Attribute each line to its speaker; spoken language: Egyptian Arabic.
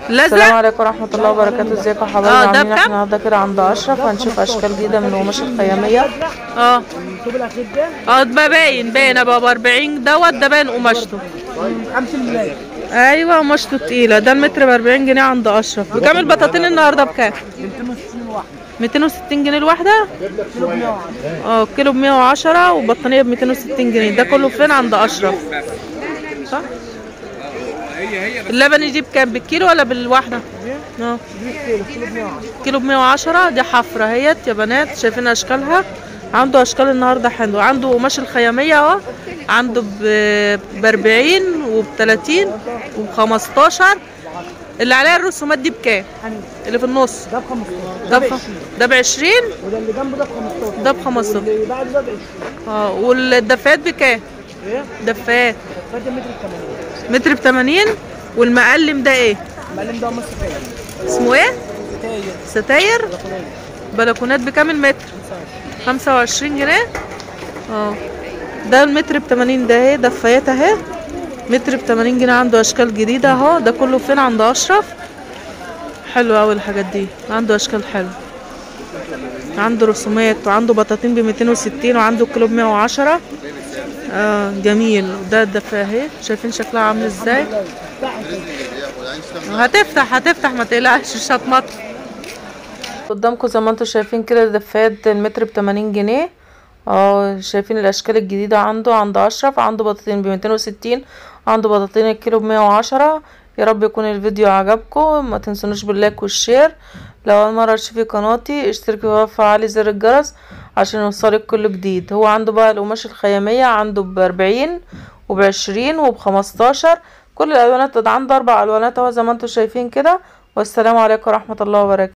Speaker 1: الازرق
Speaker 2: السلام عليكم ورحمة الله وبركاته ازيكم يا حبايبي
Speaker 1: اه، ده
Speaker 2: عاملين
Speaker 1: بكام؟
Speaker 2: احنا النهارده كده عند اشرف هنشوف اشكال جديدة من القماش الخيامية
Speaker 1: اه اه ده باين باين ابقى ب 40 دوت ده باين قماشته ايوه قماشته تقيله ده المتر ب 40 جنيه عند اشرف بكام البطاطين النهارده بكام 260 جنيه الواحده اه كيلو ب 110 وبطانيه ب 260 جنيه ده كله فين عند اشرف صح اللبن يجي بكام بالكيلو ولا بالواحده اه كيلو ب 110 دي حفرة اهيت يا بنات شايفين اشكالها عنده اشكال النهارده حلوه عنده قماش الخياميه اهو عنده ب 40 وب 30 وب 15 اللي عليها الرسومات دي بكام؟ اللي في النص
Speaker 3: ده ب 15
Speaker 1: ده ب ده ب 20
Speaker 3: وده اللي جنبه ده ب 15
Speaker 1: ده ب 15
Speaker 3: اللي بعده ده ب 20
Speaker 1: اه والدفايات بكام؟
Speaker 3: ايه؟
Speaker 1: دفايات
Speaker 3: فادي متر ب 80
Speaker 1: متر ب 80 والمقلم ده ايه؟
Speaker 3: المعلم ده مصر فين؟
Speaker 1: اسمه ايه؟
Speaker 3: ستاير
Speaker 1: ستاير بلكونات بكام المتر؟ 25 جنيه اه ده المتر ب 80 ده اهي دفايات اهي متر ب 80 جنيه عنده اشكال جديده اهو ده كله فين عند اشرف حلو قوي الحاجات دي عنده اشكال حلو عنده رسومات وعنده بطاطين ب 260 وعنده كيلو ب 110 اه جميل ده الدفايه اهي شايفين شكلها عامل ازاي هتفتح هتفتح ما تقلقش مش هتمطر
Speaker 2: قدامكم زي ما انتم شايفين كده دفات المتر ب 80 جنيه اه شايفين الاشكال الجديدة عنده عند اشرف عنده بطاطين ب 260 عنده بطاطين الكيلو ب 110 يا رب يكون الفيديو عجبكم ما تنسونوش باللايك والشير لو اول مرة تشوفي قناتي اشتركي وفعلي زر الجرس عشان يوصلك كل جديد هو عنده بقى القماش الخيامية عنده ب 40 وب 20 وب 15 كل الالوانات ده عنده اربع الوانات اهو زي ما انتم شايفين كده والسلام عليكم ورحمة الله وبركاته